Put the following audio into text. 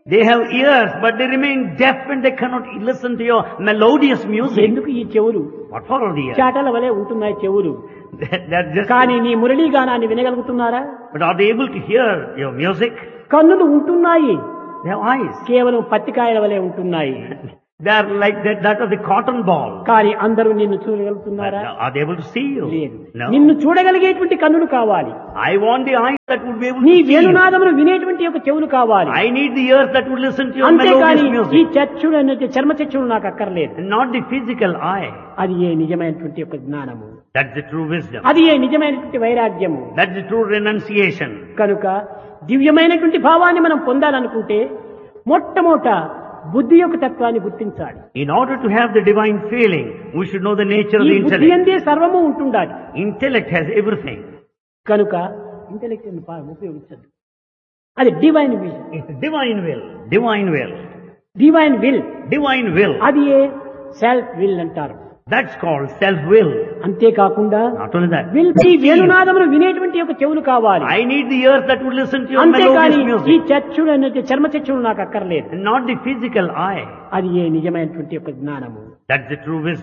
They have ears, but they remain deaf and they cannot listen to your melodious music. ఎందుకు ఈ చెవులు What for are the ears? చాటల వలె ఉంటున్నాయి చెవులు They're just, కానీ నీ Murali గానాన్ని వినగలుగుతున్నారా but are they able to hear your music? కన్నులు ఉంటున్నాయి They have eyes. కేవలం పత్తికాయల వలె ఉంటున్నాయి They are like that, that of the cotton ball. కానీ అందరూ నిన్ను But చూడగలుగుతున్నారా are they able to see you? లేదు No. నిన్ను చూడగలిగేటువంటి కన్నులు కావాలి I want the eyes that would be able నీ to see you. వేణునాదమును వినేటువంటి ఒక చెవులు కావాలి I need the ears that would listen to your అంతేకాని melodious ఈ music. చచ్చుడు అనేది చర్మ చచ్చుడు నాకు అక్కర్లేదు And not the physical eye. అది ఏ నిజమైనటువంటి ఒక జ్ఞానము That's the true wisdom. అది ఏ నిజమైనటువంటి వైరాగ్యము That's the true renunciation. కనుక దివ్యమైనటువంటి భావాన్ని మనం పొందాలనుకుంటే మొట్టమొదట బుద్ధి యొక్క తత్వాన్ని గుర్తించాలి In order to have the divine feeling, we should know the nature of ఈ the బుద్ధి intellect. అందే సర్వము ఉంటుండాలి Intellect has everything. కనుక ఇంటెలెక్ట్ ఉపయోగించదు అది divine vision It's divine will. Divine will. Divine will Divine will. అది ఏ సెల్ఫ్ విల్ అంటారు That's called self-will. అంతేకాకుండా Not only that. విల్ ఈ వేణునాదమును వినేటువంటి ఒక చెవులు కావాలి I need the ears that would listen to your అంతేకాని melodious ఈ music. చచ్చుడు అనేది చర్మ చచ్చుడు నాకు అక్కర్లేదు And not the physical eye. అది ఏ నిజమైనటువంటి ఒక జ్ఞానము That's the true wisdom.